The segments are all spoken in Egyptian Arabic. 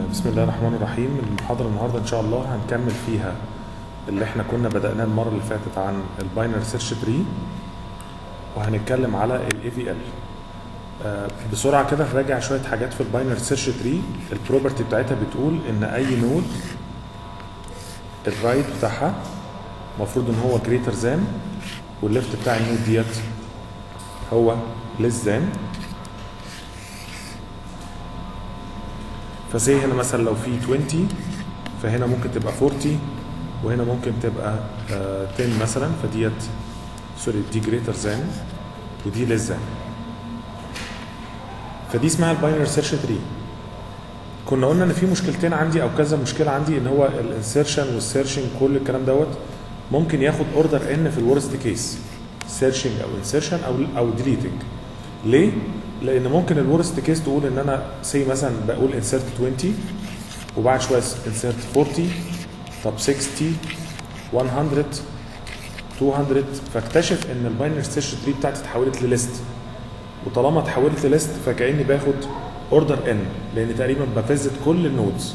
بسم الله الرحمن الرحيم المحاضرة النهاردة إن شاء الله هنكمل فيها اللي احنا كنا بدأناه المرة اللي فاتت عن الباينري سيرش تري وهنتكلم على الاي في ال بسرعة كده نراجع شوية حاجات في الباينري سيرش تري البروبرتي بتاعتها بتقول إن أي نود الرايت بتاعها المفروض إن هو جريتر ذان والليفت بتاع النود ديت هو less than فزي هنا مثلا لو في 20 فهنا ممكن تبقى 40 وهنا ممكن تبقى آه 10 مثلا فديت سوري دي جريتر ذان ودي ليس ذان فدي اسمها الباينري سيرش تري كنا قلنا ان في مشكلتين عندي او كذا مشكله عندي ان هو الانسيرشن والسيرشنج كل الكلام دوت ممكن ياخد اوردر ان في الورست كيس سيرشنج او انسيرشن او او ديليتنج ليه؟ لان ممكن الورست كيس تقول ان انا سي مثلا بقول انسيرت 20 وبعد شويه انسيرت 40 طب 60 100 200 فاكتشف ان الباينري سيرش تري بتاعتي اتحولت لليست وطالما اتحولت لليست فكاني باخد اوردر ان لان تقريبا بفزت كل النودز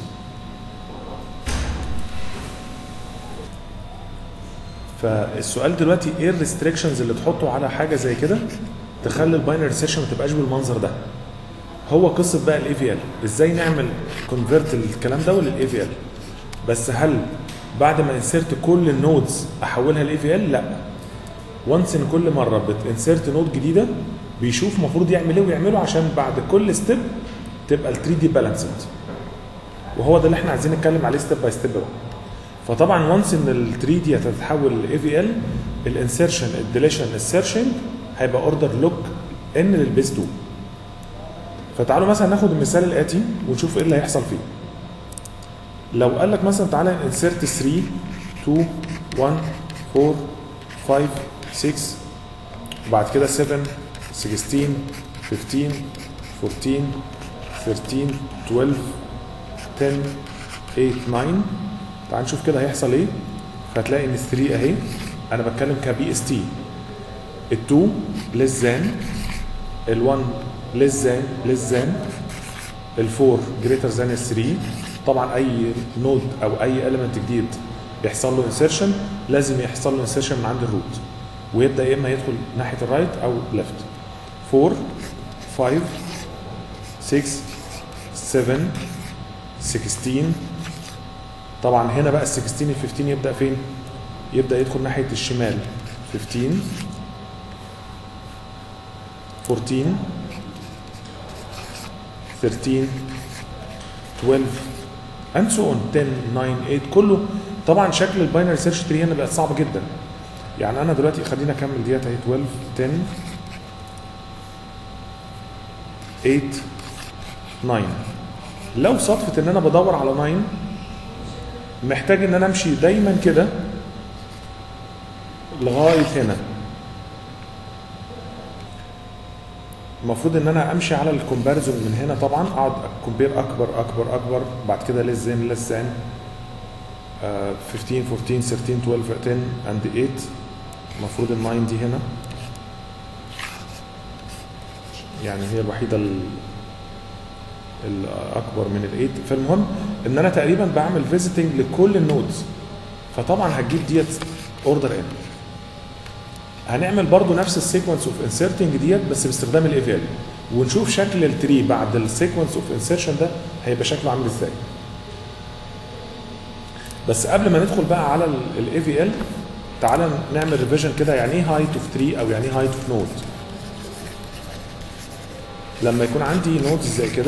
فالسؤال دلوقتي ايه الريستريكشنز اللي تحطه على حاجه زي كده تخلي الباينري سيرش ما تبقاش بالمنظر ده هو قصه بقى الاي في ال ازاي نعمل كونفرت الكلام ده للاي في ال بس هل بعد ما انسرت كل النودز احولها لاي في ال لا وانس ان كل مره بتنسرت نود جديده بيشوف المفروض يعمل ايه ويعمله عشان بعد كل ستيب تبقى ال 3 دي بالانسد وهو ده اللي احنا عايزين نتكلم عليه ستيب باي ستيب بقى فطبعا وانس ان ال 3 دي هتتحول لاي في ال الانسرشن الديليشن السيرشنج هيبقى اوردر لوك ان للبيس 2 فتعالوا مثلا ناخد المثال الاتي ونشوف ايه اللي هيحصل فيه لو قال لك مثلا تعالى انسرت 3 2 1 4 5 6 وبعد كده 7 16 15 14 13 12 10 8 9 تعال نشوف كده هيحصل ايه فهتلاقي ان ال 3 اهي انا بتكلم كبي اس تي ال 2 less than ال 1 less than less than ال 4 greater than ال 3 طبعا اي نود او اي element جديد يحصل له insertion لازم يحصل له insertion من عند الروت ويبدا يا اما يدخل ناحيه الرايت او ليفت 4 5 6 7 16 طبعا هنا بقى ال 16 ال 15 يبدا فين؟ يبدا يدخل ناحيه الشمال 15 14 13 12 and so on 10 9 8 كله طبعا شكل الباينري سيرش تري هنا بقت صعبه جدا يعني انا دلوقتي خلينا اكمل ديت اهي 12 10 8 9 لو صدفه ان انا بدور على 9 محتاج ان انا امشي دايما كده لغايه هنا المفروض ان انا امشي على الكومباريزون من هنا طبعا اقعد كومبير اكبر اكبر اكبر بعد كده ليس زين ليس زين 15 14 13 12 10 اند 8 المفروض ال 9 دي هنا يعني هي الوحيده الاكبر من ال 8 فالمهم ان انا تقريبا بعمل فيزيتنج لكل النودز فطبعا هتجيب ديت اوردر ان هنعمل برضو نفس السيكونس اوف انسرتنج ديت بس باستخدام الاي في ال ونشوف شكل التري بعد السيكونس اوف انسرشن ده هيبقى شكله عامل ازاي بس قبل ما ندخل بقى على الاي في ال تعالى نعمل ريفيجن كده يعني ايه هايت اوف تري او يعني ايه هايت اوف نود لما يكون عندي نودز زي كده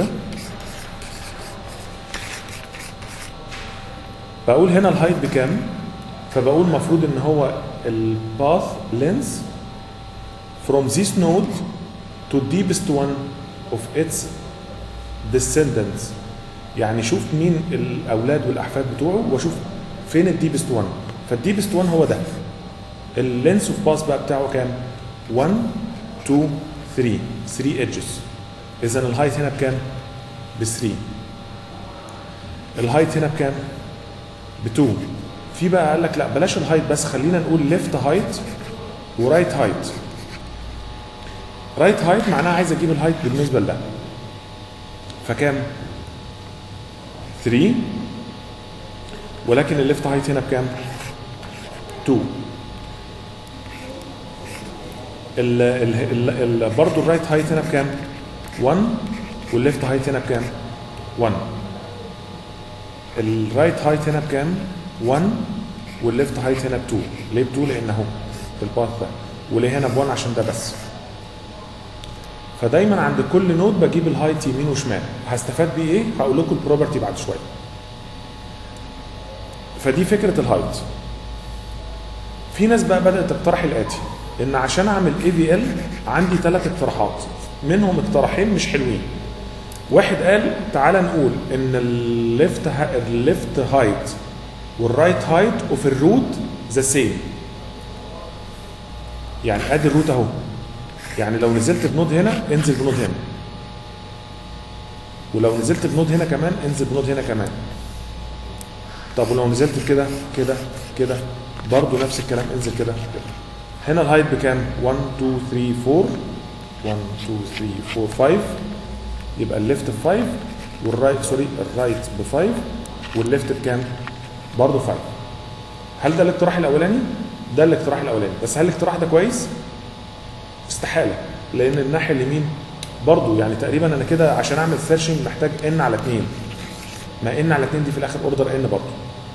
بقول هنا الهايت بكام فبقول المفروض ان هو الباث لينز from this node to deepest one of its descendants يعني شوف مين الاولاد والاحفاد بتوعه واشوف فين الديبست 1 فالديبست 1 هو ده اللينس اوف باث بقى بتاعه كام 1 2 3 3 ايدجز اذا الهايت هنا بكام ب 3 الهايت هنا بكام ب 2 في بقى قال لك لا بلاش الهايت بس خلينا نقول ليفت هايت ورايت هايت رايت هايت معناها عايز اجيب الهايت بالنسبه لده فكام 3 ولكن الليفت هايت هنا بكام 2 ال ال ال ال برضه الرايت هايت هنا بكام 1 والليفت هايت هنا بكام 1 الرايت هايت هنا بكام 1 والليفت هايت هنا ب 2 ليه ب 2 لان اهو في الباث ده وليه هنا ب 1 عشان ده بس فدايما عند كل نود بجيب الهايت يمين وشمال هستفاد بيه ايه هقول لكم البروبرتي بعد شويه فدي فكره الهايت في ناس بقى بدات تقترح الاتي ان عشان اعمل اي في ال عندي ثلاث اقتراحات منهم اقتراحين مش حلوين واحد قال تعالى نقول ان الليفت الليفت هايت والرايت هايت اوف الروت ذا سيم يعني ادي الروت اهو يعني لو نزلت بنود هنا انزل بنود هنا ولو نزلت بنود هنا كمان انزل بنود هنا كمان طب ولو نزلت كده كده كده برضه نفس الكلام انزل كده كده هنا الهايت بكام 1 2 3 4 1 2 3 4 5 يبقى الليفت ب 5 والرايت سوري الرايت ب 5 والليفت بكام برضه 5 هل ده الاقتراح الاولاني ده الاقتراح الاولاني بس هل الاقتراح ده كويس استحاله لان الناحيه اليمين برضه يعني تقريبا انا كده عشان اعمل سيرشنج محتاج ان على 2 ما ان على 2 دي في الاخر اوردر ان برضه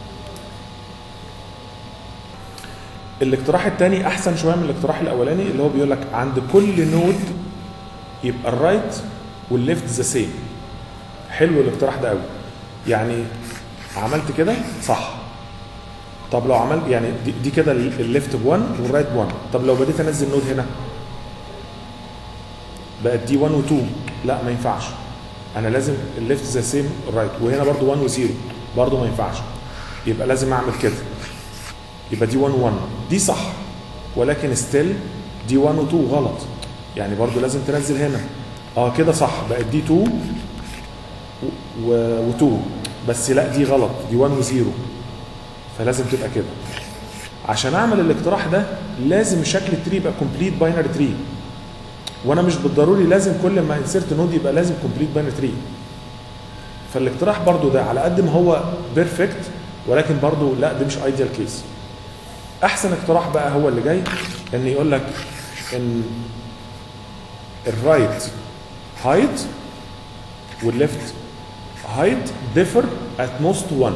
الاقتراح الثاني احسن شويه من الاقتراح الاولاني اللي هو بيقول لك عند كل نود يبقى الرايت والليفت ذا سيم حلو الاقتراح ده قوي يعني عملت كده صح طب لو عملت يعني دي, دي كده الليفت ب 1 والرايت ب 1 طب لو بديت انزل نود هنا بقت دي 1 و2 لا ما ينفعش انا لازم الليفت ذا سيم رايت وهنا برضو 1 و0 برضو ما ينفعش يبقى لازم اعمل كده يبقى دي 1 1 دي صح ولكن ستيل دي 1 و2 غلط يعني برضو لازم تنزل هنا اه كده صح بقت دي 2 و2 بس لا دي غلط دي 1 و0 فلازم تبقى كده عشان اعمل الاقتراح ده لازم شكل التري يبقى كومبليت باينري تري وانا مش بالضروري لازم كل ما انسرت نود يبقى لازم كومبليت باينري تري فالاقتراح برضو ده على قد ما هو بيرفكت ولكن برضو لا ده مش ايديال كيس احسن اقتراح بقى هو اللي جاي ان يقول لك ان الرايت هايت والليفت هايت differ at most 1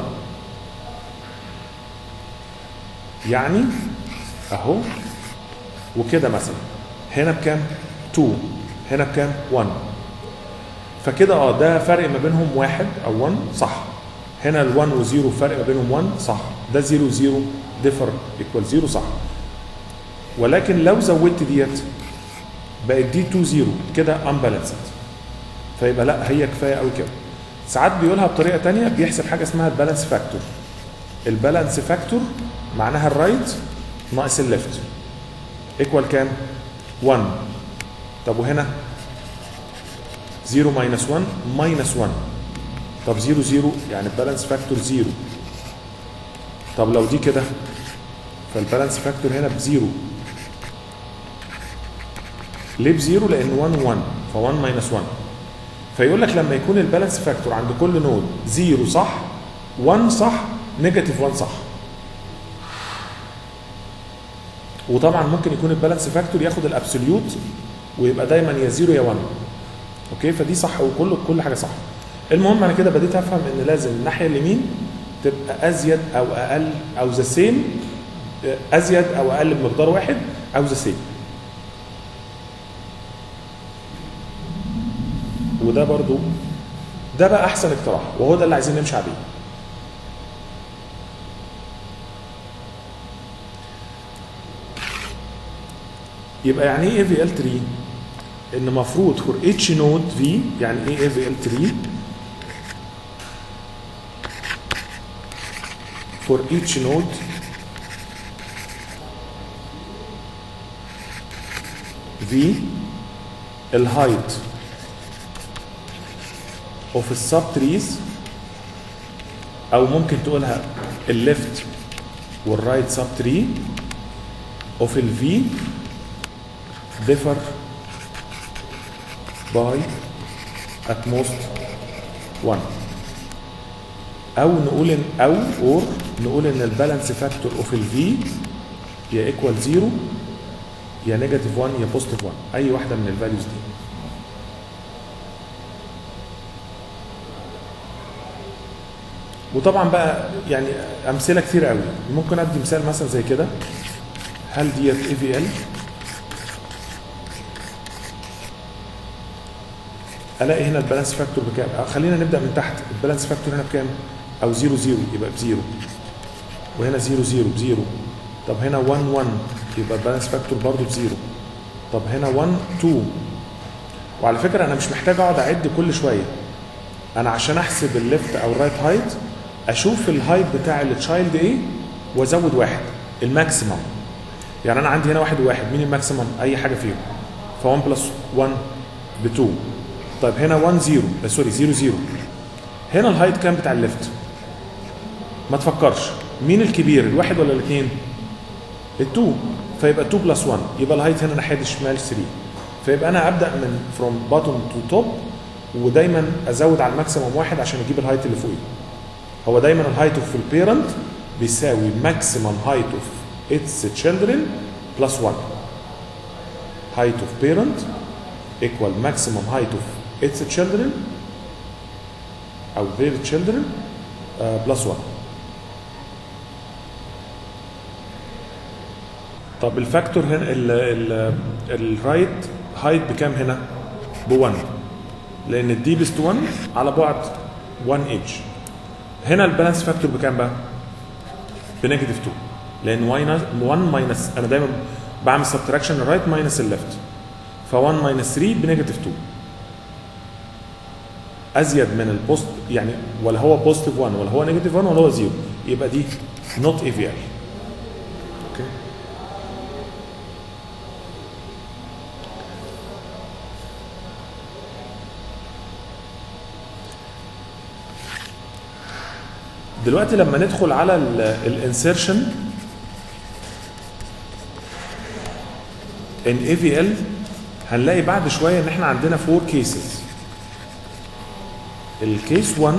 يعني اهو وكده مثلا هنا بكام 2 هنا بكام 1 فكده اه ده فرق ما بينهم واحد او 1 صح هنا ال 1 و 0 فرق ما بينهم 1 صح ده 0 و 0 ديفر ايكوال 0 صح ولكن لو زودت ديت بقت دي 2 0 كده امبالانسد فيبقى لا هي كفايه قوي كده ساعات بيقولها بطريقه ثانيه بيحسب حاجه اسمها البالانس فاكتور البالانس فاكتور معناها الرايت ناقص الليفت ايكوال كام 1 طب وهنا 0 ماينس 1 ماينس 1 طب 0 0 يعني البالانس فاكتور 0 طب لو دي كده فالبالانس فاكتور هنا بزيرو ليه بزيرو لان 1 1 ف 1 ماينس 1 فيقول لك لما يكون البالانس فاكتور عند كل نود زيرو صح 1 صح نيجاتيف 1 صح وطبعا ممكن يكون البالانس فاكتور ياخد الابسوليوت ويبقى دايما يا زيرو يا 1 اوكي فدي صح وكل كل حاجه صح المهم انا كده بديت افهم ان لازم الناحيه اليمين تبقى ازيد او اقل او ذا سيم ازيد او اقل بمقدار واحد او ذا سيم وده برضو ده بقى احسن اقتراح وهو ده اللي عايزين نمشي عليه يبقى يعني ايه في ال 3 ان المفروض فور اتش نود في يعني ايه في ال 3 for each node v الهايت of السب تريز او ممكن تقولها الليفت والرايت سب تري of ال v differ by at most 1 او نقول ان او اور نقول ان البالانس فاكتور اوف الفي يا ايكوال زيرو يا نيجاتيف 1 يا بوزيتيف 1 اي واحده من الفاليوز دي وطبعا بقى يعني امثله كتير قوي ممكن ادي مثال مثلا زي كده هل ديت اي في ال الاقي هنا البالانس فاكتور بكام آه، خلينا نبدا من تحت البالانس فاكتور هنا بكام او 0 0 يبقى بزيرو وهنا 0 0 بزيرو طب هنا 1 1 يبقى البالانس فاكتور برضه بزيرو طب هنا 1 2 وعلى فكره انا مش محتاج اقعد اعد كل شويه انا عشان احسب الليفت او الرايت هايت اشوف الهايت بتاع التشايلد ايه وازود واحد الماكسيمم يعني انا عندي هنا واحد وواحد مين الماكسيمم اي حاجه فيهم ف 1 بلس 1 ب 2 طيب هنا 1 0 آه، سوري 0 0 هنا الهايت كام بتاع الليفت ما تفكرش مين الكبير الواحد ولا الاثنين ال2 فيبقى 2 بلس 1 يبقى الهايت هنا ناحيه الشمال 3 فيبقى انا ابدا من فروم باتوم تو توب ودايما ازود على الماكسيموم واحد عشان اجيب الهايت اللي فوقيه هو دايما الهايت اوف البيرنت بيساوي ماكسيمم هايت اوف its children plus 1 height of parent equal maximum height of its children او their children uh, plus 1 طب الفاكتور هنا الرايت هايت بكام هنا؟ ب 1 لان الديبست 1 على بعد 1 ايدج هنا البالانس فاكتور بكام بقى؟ بنيجاتيف 2 لان 1 ماينس انا دايما بعمل سبتراكشن الرايت ماينس الليفت ف 1 ماينس 3 بنيجاتيف 2 ازيد من البوست يعني ولا هو بوزيتيف 1 ولا هو نيجاتيف 1 ولا هو 0 يبقى دي نوت اي في ال اوكي دلوقتي لما ندخل على الانسيرشن ان اي في ال هنلاقي بعد شويه ان احنا عندنا فور كيسز الكيس 1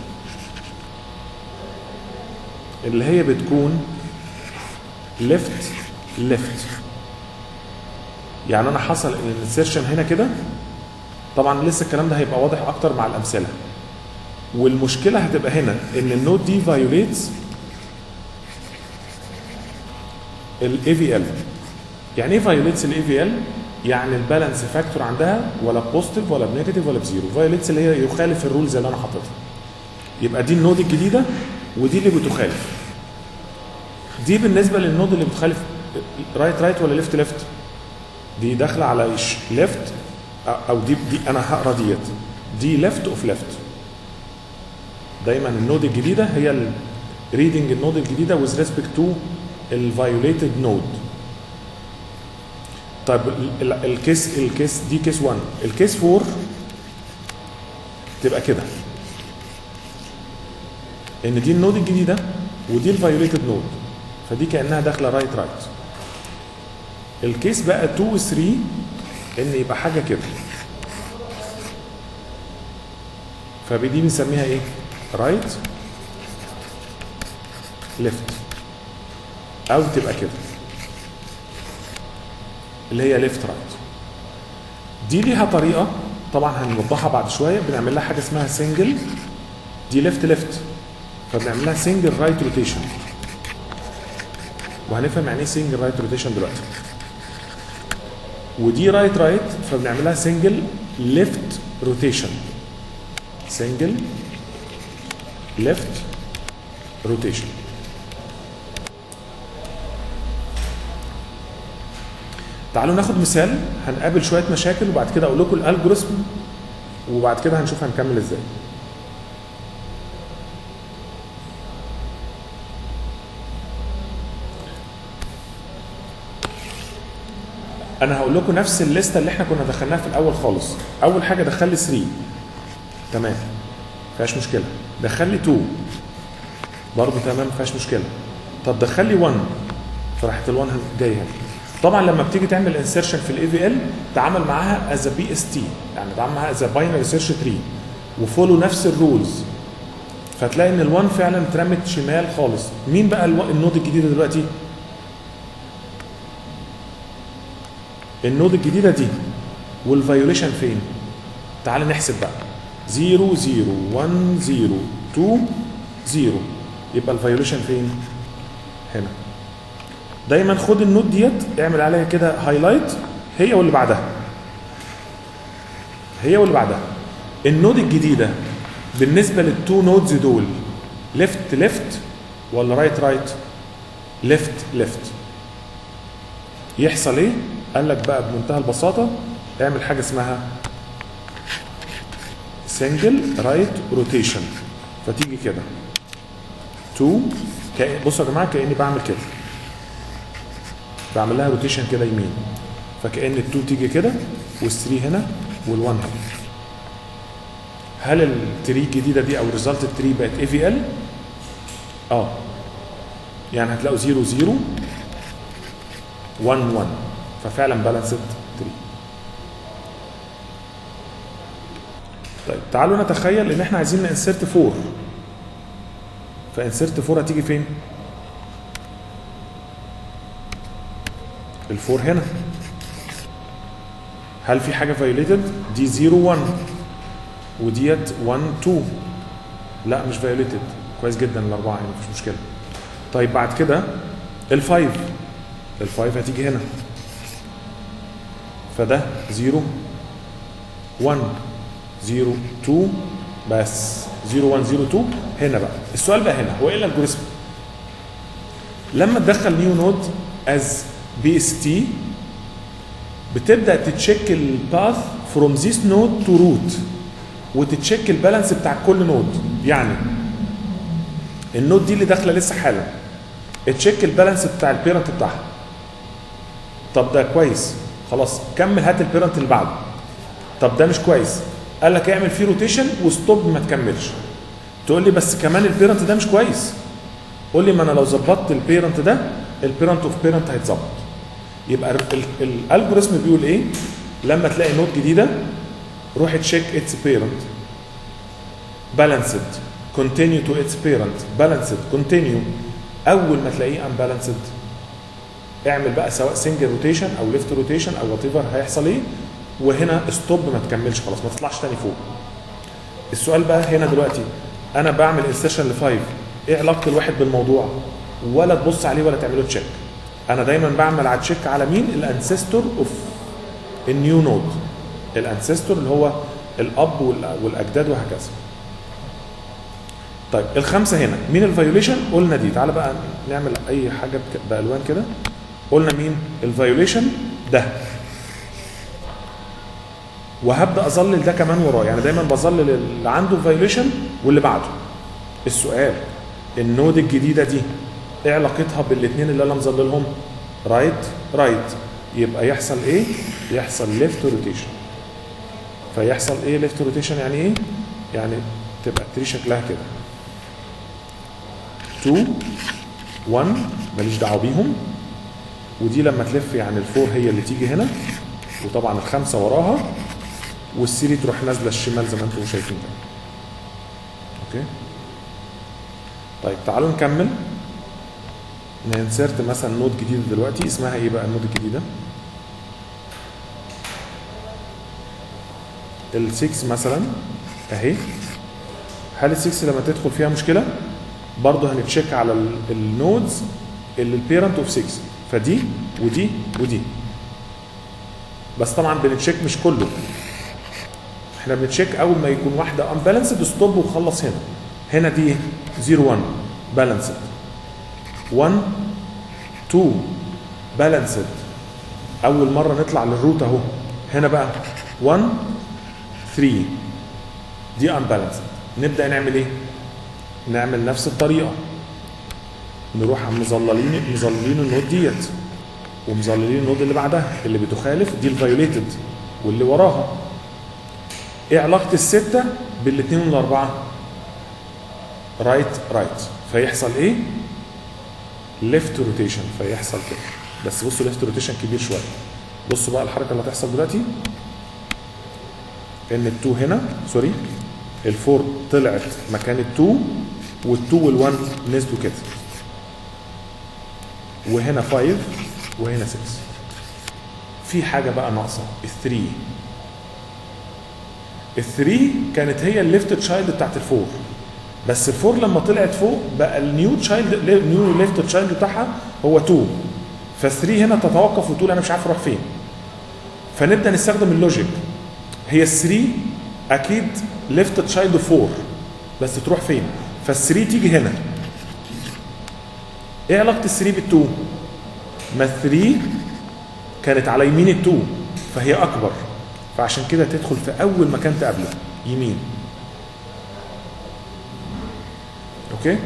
اللي هي بتكون ليفت ليفت يعني انا حصل ان الانسيرشن هنا كده طبعا لسه الكلام ده هيبقى واضح اكتر مع الامثله والمشكله هتبقى هنا ان النود دي فايوليتس الاي في ال يعني ايه فايوليتس الاي في ال يعني البالانس فاكتور عندها ولا بوزيتيف ولا بنيجاتيف ولا بزيرو فايوليتس اللي هي يخالف الرولز اللي انا حاططها يبقى دي النود الجديده ودي اللي بتخالف دي بالنسبه للنود اللي بتخالف رايت رايت ولا ليفت ليفت دي داخله على ليفت او دي, دي انا هقرا ديت دي ليفت اوف ليفت دايما النود الجديده هي ريدنج النود الجديده with respect to الفايوليتد نود طيب ال- ال- الكيس الكيس دي كيس 1 الكيس 4 تبقى كده ان دي النود الجديده ودي الفايوليتد نود فدي كانها داخله رايت رايت الكيس بقى 2 و 3 ان يبقى حاجه كده فدي بنسميها ايه رايت ليفت او تبقى كده اللي هي ليفت رايت دي ليها طريقه طبعا هنوضحها بعد شويه بنعمل لها حاجه اسمها سنجل دي ليفت ليفت فبنعمل لها سنجل رايت روتيشن وهنفهم يعني ايه سنجل رايت روتيشن دلوقتي ودي رايت رايت فبنعمل لها سنجل ليفت روتيشن سنجل ليفت روتيشن تعالوا ناخد مثال هنقابل شويه مشاكل وبعد كده اقول لكم الالجوريثم وبعد كده هنشوف هنكمل ازاي انا هقول لكم نفس الليسته اللي احنا كنا دخلناها في الاول خالص اول حاجه دخل لي 3 تمام فيهاش مشكله دخل لي 2 برضه تمام فيهاش مشكله طب دخل لي 1 فراحت ال1 جايه هنا طبعا لما بتيجي تعمل انسيرشن في الاي في ال تعامل معاها از بي اس تي يعني تعامل معاها از باينري سيرش تري وفولو نفس الرولز فتلاقي ان ال1 فعلا اترمت شمال خالص مين بقى الو- النود الجديده دلوقتي النود الجديده دي والفايوليشن فين تعال نحسب بقى 0 0 1 0 2 0 يبقى الفايوليشن فين هنا دايما خد النود ديت اعمل عليها كده هايلايت هي واللي بعدها هي واللي بعدها النود الجديده بالنسبه للتو نودز دول ليفت ليفت ولا رايت رايت ليفت ليفت يحصل ايه قال لك بقى بمنتهى البساطه اعمل حاجه اسمها سنجل رايت روتيشن فتيجي كده 2 كأ... بصوا يا جماعه كاني بعمل كده بعمل لها روتيشن كده يمين فكأن ال2 تيجي كده وال3 هنا وال1 هنا هل التري الجديده دي او ريزلت التري بقت اي في ال؟ اه يعني هتلاقوا 0 0 1 1 ففعلا بالانسد تري طيب تعالوا نتخيل ان احنا عايزين ننسرت 4 فانسرت 4 هتيجي فين؟ الفور هنا هل في حاجه فايوليتد؟ دي 0 1 وديت 1 2 لا مش فايوليتد كويس جدا الاربعه هنا مفيش مشكله طيب بعد كده الفايف الفايف هتيجي هنا فده 0 1 0 2 بس 0 1 0 2 هنا بقى السؤال بقى هنا هو ايه الالجوريزم لما تدخل نيو نود از بي اس تي بتبدا تتشيك الباث فروم ذيس نود تو روت وتتشيك البالانس بتاع كل نود يعني النود دي اللي داخله لسه حالا تشيك البالانس بتاع البيرنت بتاعها طب ده كويس خلاص كمل هات البيرنت اللي بعده طب ده مش كويس قال لك اعمل فيه روتيشن وستوب ما تكملش تقول لي بس كمان البيرنت ده مش كويس قول لي ما انا لو ظبطت البيرنت ده البيرنت اوف بيرنت هيتظبط يبقى الالجوريزم بيقول ايه لما تلاقي نود جديده روح تشيك اتس بيرنت بالانسد كونتينيو تو اتس بيرنت بالانسد كونتينيو اول ما تلاقيه امبالانسد اعمل بقى سواء سنجل روتيشن او ليفت روتيشن او وات ايفر هيحصل ايه وهنا ستوب ما تكملش خلاص ما تطلعش تاني فوق السؤال بقى هنا دلوقتي انا بعمل انسيرشن لفايف ايه علاقه الواحد بالموضوع ولا تبص عليه ولا تعمله تشيك انا دايما بعمل على تشيك على مين الانسيستور اوف النيو نود الانسيستور اللي هو الاب والاجداد وهكذا طيب الخمسه هنا مين الفايوليشن قلنا دي تعالى بقى نعمل اي حاجه بالوان كده قلنا مين الفايوليشن ده وهبدا اظلل ده كمان وراه يعني دايما بظلل اللي عنده فايوليشن واللي بعده السؤال النود الجديده دي ايه علاقتها بالاثنين اللي انا مظللهم رايت رايت يبقى يحصل ايه يحصل ليفت روتيشن فيحصل ايه ليفت روتيشن يعني ايه يعني تبقى التري شكلها كده 2 1 ماليش دعوه بيهم ودي لما تلف يعني الفور هي اللي تيجي هنا وطبعا الخمسه وراها والسيري تروح نازله الشمال زي ما انتم شايفين كده اوكي طيب تعالوا نكمل ننسرت مثلا نود جديده دلوقتي اسمها ايه بقى النود الجديده ال6 مثلا اهي هل ال6 لما تدخل فيها مشكله برضه هنتشيك على النودز اللي البيرنت اوف 6 فدي ودي ودي بس طبعا بنتشيك مش كله احنا بنتشيك اول ما يكون واحده امبالانسد ستوب وخلص هنا هنا دي 0 1 بالانسد 1 2 بالانسد اول مره نطلع للروت اهو هنا بقى 1 3 دي امبالانسد نبدا نعمل ايه نعمل نفس الطريقه نروح مظللين مظللين النود ديت ومظللين النود اللي بعدها اللي بتخالف دي الفايوليتد واللي وراها ايه علاقه السته بالاثنين والاربعه رايت رايت فيحصل ايه ليفت روتيشن فيحصل كده بس بصوا ليفت روتيشن كبير شويه بصوا بقى الحركه اللي هتحصل دلوقتي ان التو هنا سوري الفور طلعت مكان التو وال2 وال1 نزلوا كده وهنا 5 وهنا 6 في حاجه بقى ناقصه ال3 ال3 كانت هي الليفت تشايلد بتاعت الفور بس الفور لما طلعت فوق بقى النيو تشايلد نيو ليفت تشايلد بتاعها هو 2 فال3 هنا تتوقف وتقول انا مش عارف اروح فين فنبدا نستخدم اللوجيك هي ال3 اكيد ليفت تشايلد 4 بس تروح فين فال3 تيجي هنا ايه علاقه ال3 بال2 ما ال3 كانت على يمين ال2 فهي اكبر فعشان كده تدخل في اول مكان تقابله يمين اوكي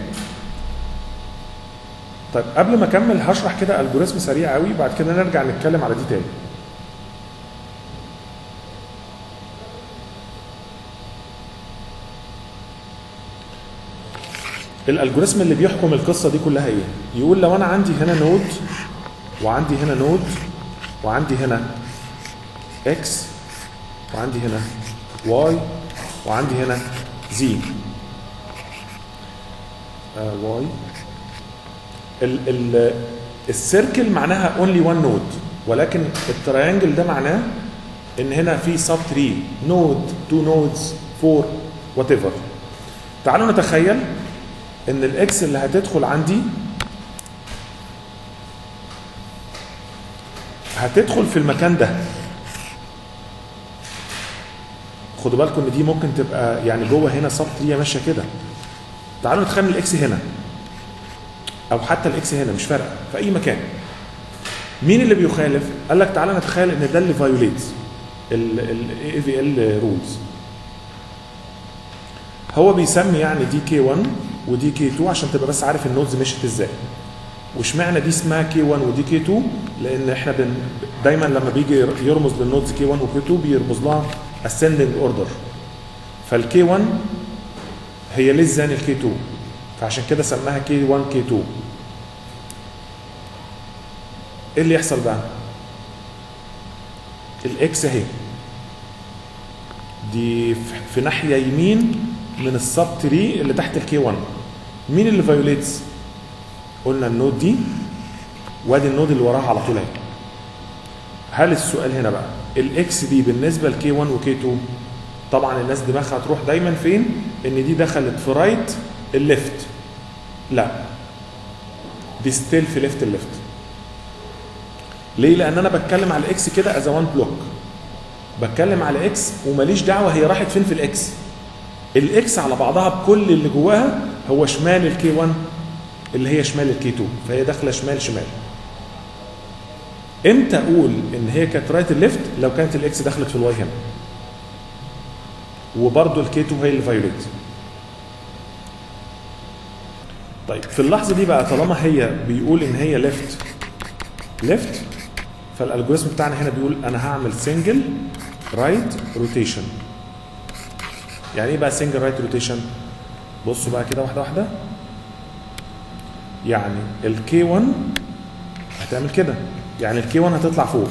طيب قبل ما اكمل هشرح كده الجوريزم سريع قوي بعد كده نرجع نتكلم على دي تاني الالجوريزم اللي بيحكم القصه دي كلها ايه يقول لو انا عندي هنا نود وعندي هنا نود وعندي هنا اكس وعندي هنا واي وعندي هنا زي آه واي ال ال السيركل معناها اونلي وان نود ولكن التريانجل ده معناه ان هنا في سب تري نود تو نودز فور وات ايفر تعالوا نتخيل ان الاكس اللي هتدخل عندي هتدخل في المكان ده خدوا بالكم ان دي ممكن تبقى يعني جوه هنا سب تري ماشيه كده تعالوا نتخيل الاكس هنا او حتى الاكس هنا مش فارقه في اي مكان مين اللي بيخالف قال لك تعالى نتخيل ان ده اللي فايوليت الاي في ال رولز هو بيسمي يعني دي كي 1 ودي كي 2 عشان تبقى بس عارف النودز مشيت ازاي واشمعنى دي اسمها كي 1 ودي كي 2 لان احنا بن دايما لما بيجي يرمز للنودز كي 1 وكي 2 بيرمز لها ascending order فالكي 1 هي ليس ذان الكي 2 فعشان كده سماها كي 1 كي 2 ايه اللي يحصل بقى الاكس اهي دي في ناحيه يمين من السب تري اللي تحت الكي 1 مين اللي فايوليتس قلنا النود دي وادي النود اللي وراها على طول اهي هل السؤال هنا بقى الاكس دي بالنسبه لكي 1 وكي 2 طبعا الناس دماغها هتروح دايما فين ان دي دخلت في رايت الليفت لا دي ستيل في ليفت الليفت ليه لان انا بتكلم على اكس كده از وان بلوك بتكلم على اكس وماليش دعوه هي راحت فين في الاكس الاكس على بعضها بكل اللي جواها هو شمال الكي 1 اللي هي شمال الكي 2 فهي داخله شمال شمال امتى اقول ان هي كانت رايت الليفت لو كانت الاكس دخلت في الواي هنا وبرده الكي 2 هي اللي فايوليت طيب في اللحظه دي بقى طالما هي بيقول ان هي ليفت ليفت فالالجوريزم بتاعنا هنا بيقول انا هعمل سنجل رايت روتيشن يعني ايه بقى سنجل رايت روتيشن بصوا بقى كده واحده واحده يعني الكي 1 هتعمل كده يعني الكي 1 هتطلع فوق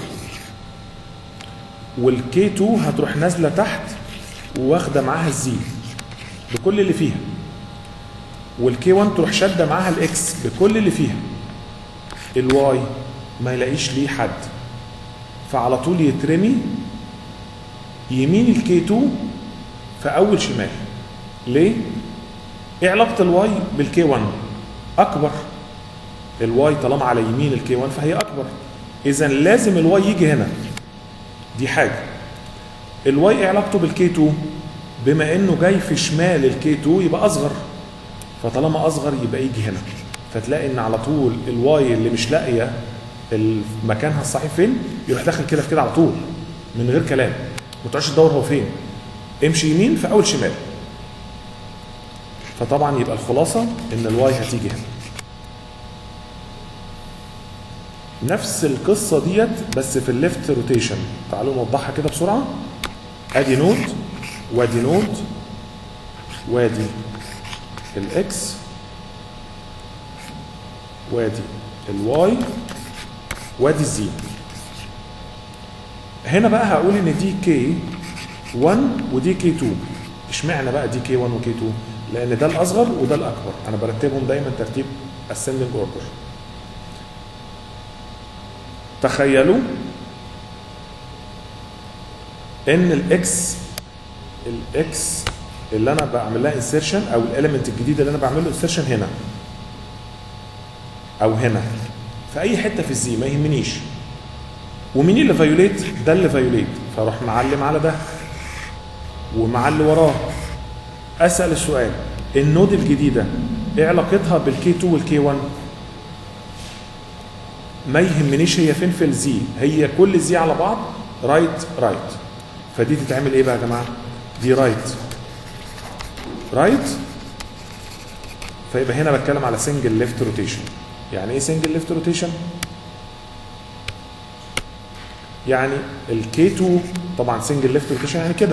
والكي 2 هتروح نازله تحت واخده معاها الزي بكل اللي فيها والكي 1 تروح شاده معاها الاكس بكل اللي فيها الواي ما يلاقيش ليه حد فعلى طول يترمي يمين الكي 2 في اول شمال ليه ايه علاقه الواي بالكي 1 اكبر الواي طالما على يمين الكي 1 فهي اكبر اذا لازم الواي يجي هنا دي حاجه الواي ايه علاقته بالكي 2 بما انه جاي في شمال الكي 2 يبقى اصغر فطالما اصغر يبقى يجي هنا فتلاقي ان على طول الواي اللي مش لاقيه مكانها الصحيح فين يروح داخل كده في كده على طول من غير كلام ما تقعدش تدور هو فين امشي يمين في اول شمال فطبعا يبقى الخلاصه ان الواي هتيجي هنا نفس القصه ديت بس في الليفت روتيشن تعالوا نوضحها كده بسرعه ادي نود وادي نود وادي الاكس وادي الواي وادي الزي هنا بقى هقول ان دي كي 1 ودي كي 2 اشمعنى بقى دي كي 1 وكي 2 لان ده الاصغر وده الاكبر انا برتبهم دايما ترتيب ascending order تخيلوا ان الاكس الاكس اللي انا بعمل لها انسيرشن او الاليمنت الجديد اللي انا بعمل له انسيرشن هنا او هنا في اي حته في الزي ما يهمنيش ومين اللي فايوليت ده اللي فايوليت فاروح معلم على ده ومع اللي وراه اسال السؤال النود الجديده ايه علاقتها بالكي 2 والكي 1 ما يهمنيش هي فين في الزي هي كل زي على بعض رايت رايت فدي تتعمل ايه بقى يا جماعه دي رايت رايت فيبقى هنا بتكلم على سنجل ليفت روتيشن يعني ايه سنجل ليفت روتيشن يعني الكي 2 طبعا سنجل ليفت روتيشن يعني كده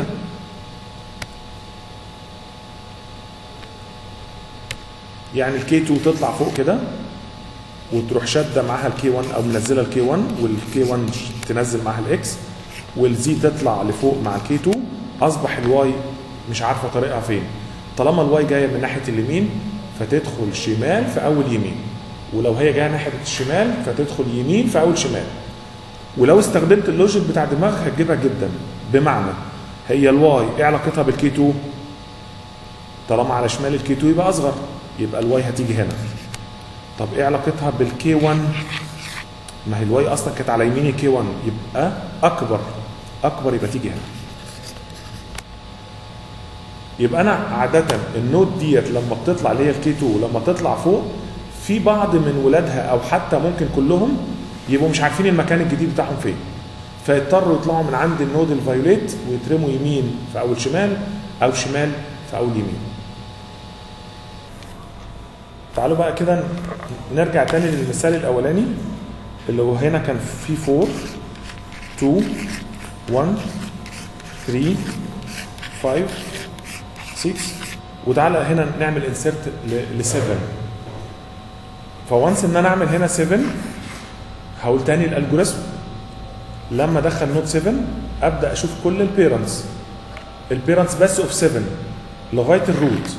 يعني الكي 2 تطلع فوق كده وتروح شاده معاها الكي 1 او منزله الكي 1 والكي 1 تنزل معاها الاكس والزي تطلع لفوق مع الكي 2 اصبح الواي مش عارفه طريقها فين طالما الواي جايه من ناحيه اليمين فتدخل شمال في اول يمين ولو هي جايه ناحيه الشمال فتدخل يمين في اول شمال ولو استخدمت اللوجيك بتاع دماغك هتجيبها جدا بمعنى هي الواي ايه علاقتها بالكي 2 طالما على شمال الكي 2 يبقى اصغر يبقى الواي هتيجي هنا طب ايه علاقتها بالكي 1 ما هي الواي اصلا كانت على يمين الكي 1 يبقى اكبر اكبر يبقى تيجي هنا يبقى انا عاده النود ديت لما بتطلع اللي هي الكي 2 لما تطلع فوق في بعض من ولادها او حتى ممكن كلهم يبقوا مش عارفين المكان الجديد بتاعهم فين فيضطروا يطلعوا من عند النود الفايوليت ويترموا يمين في اول شمال او شمال في اول يمين تعالوا بقى كده نرجع تاني للمثال الاولاني اللي هو هنا كان في 4 2 1 3 5 6 وتعالى هنا نعمل انسيرت ل 7 فوانس ان انا اعمل هنا 7 هقول تاني الالجوريزم لما ادخل نوت 7 ابدا اشوف كل البيرنتس البيرنتس بس اوف 7 لغايه الروت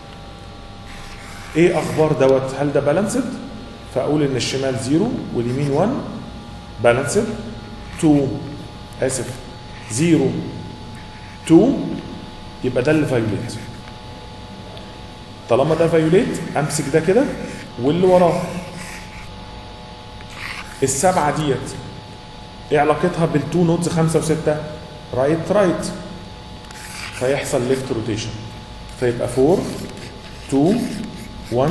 ايه اخبار دوت هل ده بالانسد فاقول ان الشمال 0 واليمين 1 بالانسد 2 اسف 0 2 يبقى ده اللي فايوليت طالما ده فايوليت امسك ده كده واللي وراه السبعه ديت ايه علاقتها بالتو نودز خمسه وسته رايت رايت فيحصل ليفت روتيشن فيبقى 4 2 1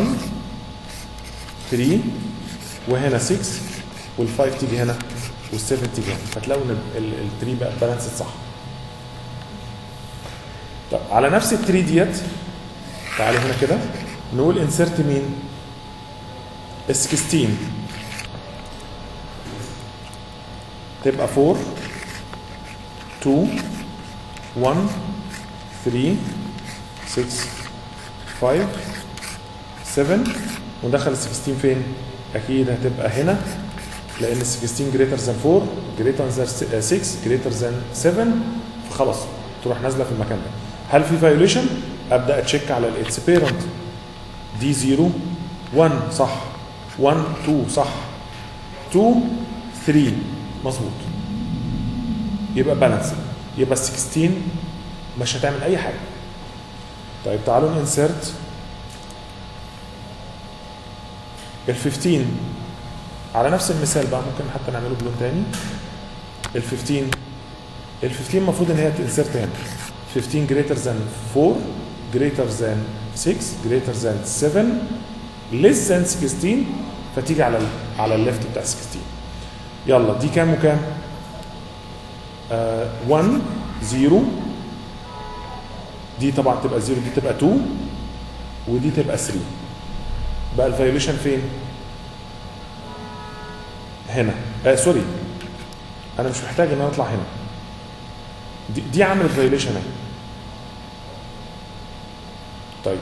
3 وهنا 6 وال5 تيجي هنا وال7 تيجي هنا فتلاقوا ان ال3 بقى بالانسد صح طب على نفس التري ديت تعالوا هنا كده نقول انسرت مين؟ ال 16 تبقى 4 2 1 3 6 5 7 وندخل ال 16 فين؟ اكيد هتبقى هنا لان ال 16 greater than 4 greater than 6 greater than 7 فخلاص تروح نازله في المكان ده هل في فايوليشن؟ ابدا اتشيك على الاتس بيرنت دي 0 1 صح 1 2 صح 2 3 مظبوط يبقى بالانس يبقى ال 16 مش هتعمل اي حاجه طيب تعالوا ننسرت ال 15 على نفس المثال بقى ممكن حتى نعمله بلون تاني ال 15 ال 15 المفروض ان هي تنسرت هنا 15 greater than 4 greater than 6 greater than 7 less than 16 فتيجي على ال على الليفت بتاع 16 يلا دي كام وكام؟ آه 1 0 دي طبعا تبقى 0 دي تبقى 2 ودي تبقى 3 بقى الفايوليشن فين؟ هنا آه سوري انا مش محتاج ان انا اطلع هنا دي, دي عملت فايوليشن اهي طيب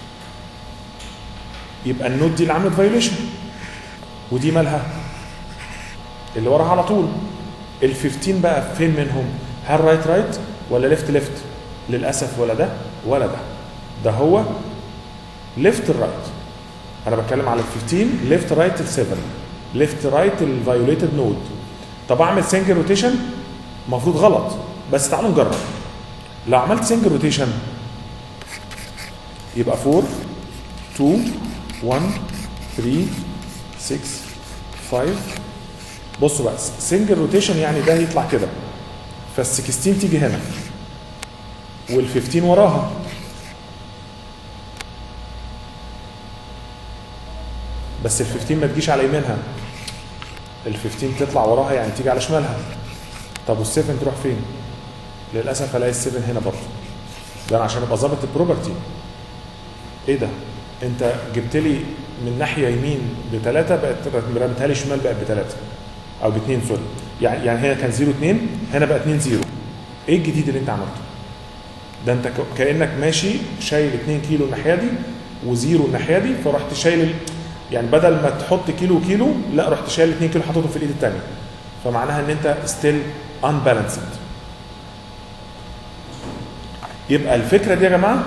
يبقى النوت دي اللي عملت فايوليشن ودي مالها اللي وراها على طول ال 15 بقى فين منهم هل رايت رايت ولا ليفت ليفت للاسف ولا ده ولا ده ده هو ليفت رايت انا بتكلم على ال 15 ليفت رايت ال 7 ليفت رايت الفايوليتد نود طب اعمل سنجل روتيشن المفروض غلط بس تعالوا نجرب لو عملت سنجل روتيشن يبقى 4 2 1 3 6 5 بصوا بقى سنجل روتيشن يعني ده يطلع كده فال 16 تيجي هنا وال 15 وراها بس ال 15 ما تجيش على يمينها ال 15 تطلع وراها يعني تيجي على شمالها طب وال 7 تروح فين؟ للاسف الاقي ال 7 هنا برضه ده انا عشان ابقى ظابط البروبرتي ايه ده؟ انت جبت لي من ناحيه يمين بثلاثه بقت رمتها لي شمال بقت بثلاثه او باثنين سوري يعني يعني هنا كان 0 2 هنا بقى 2 0 ايه الجديد اللي انت عملته؟ ده انت ك- كانك ماشي شايل 2 كيلو الناحيه دي وزيرو الناحيه دي فرحت شايل ال- يعني بدل ما تحط كيلو كيلو لا رحت شايل 2 كيلو حاططهم في الايد الثانيه فمعناها ان انت ستيل unbalanced يبقى الفكره دي يا جماعه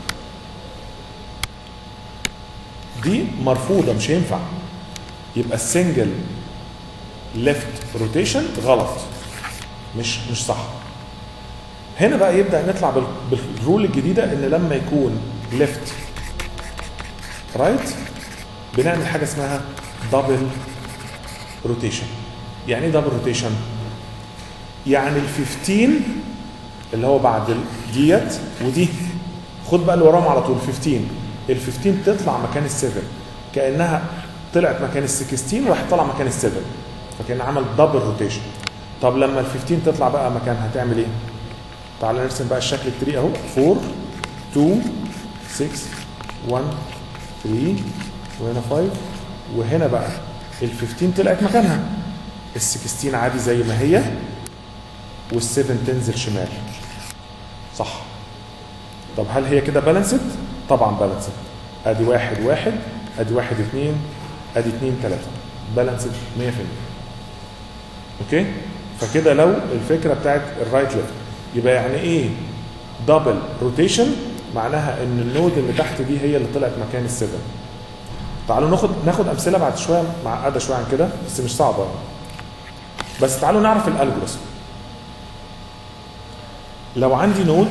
دي مرفوضه مش هينفع يبقى السنجل ليفت روتيشن غلط مش مش صح هنا بقى يبدا نطلع بال- بالرول الجديده ان لما يكون ليفت رايت بنعمل حاجه اسمها دبل روتيشن يعني ايه دبل روتيشن يعني ال 15 اللي هو بعد ال- ديت ودي خد بقى اللي وراهم على طول 15 ال 15 تطلع مكان ال 7 كانها طلعت مكان ال 16 وراح طلع مكان ال 7 فكان عمل دبل روتيشن طب لما ال 15 تطلع بقى مكانها هتعمل ايه؟ تعال نرسم بقى الشكل التري اهو 4 2 6 1 3 وهنا 5 وهنا بقى ال 15 طلعت مكانها ال 16 عادي زي ما هي وال 7 تنزل شمال صح طب هل هي كده بالانسد؟ طبعا بالانسد ادي واحد واحد ادي واحد اثنين ادي اثنين ثلاثة بالانسد 100% اوكي فكده لو الفكره بتاعت الرايت ليفت يبقى يعني ايه دبل روتيشن معناها ان النود اللي تحت دي هي اللي طلعت مكان السفن تعالوا ناخد ناخد امثله بعد شويه معقده شويه عن كده بس مش صعبه بس تعالوا نعرف الالجوريثم لو عندي نود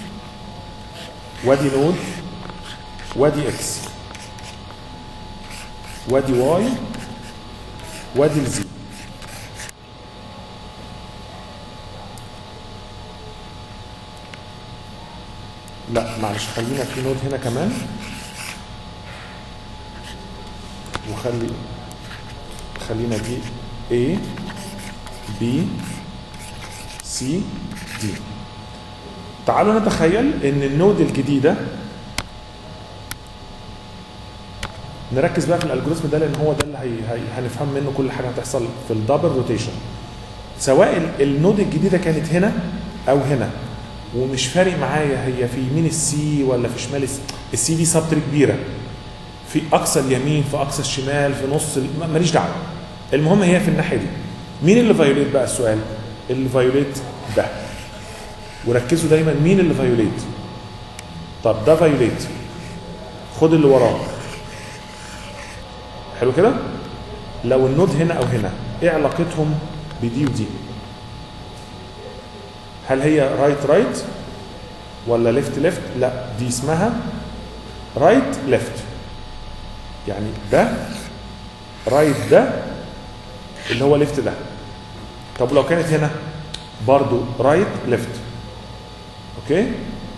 وادي نود وادي اكس وادي واي وادي الزي لا معلش خلينا في نود هنا كمان وخلي خلينا دي A B C D تعالوا نتخيل ان النود الجديدة نركز بقى في الالجوريثم ده لان هو ده اللي هي هي هنفهم منه كل حاجه هتحصل في الدبل روتيشن سواء ال- النود الجديده كانت هنا او هنا ومش فارق معايا هي في يمين السي ولا في شمال السي السي دي سبتر كبيره في اقصى اليمين في اقصى الشمال في نص ال- ما- ماليش دعوه المهم هي في الناحيه دي مين اللي فايوليت بقى السؤال اللي فايوليت ده وركزوا دايما مين اللي فايوليت طب ده فايوليت خد اللي وراه حلو كده لو النود هنا او هنا ايه علاقتهم بدي ودي هل هي رايت رايت ولا ليفت ليفت لا دي اسمها رايت ليفت يعني ده رايت ده اللي هو ليفت ده طب لو كانت هنا برضو رايت ليفت اوكي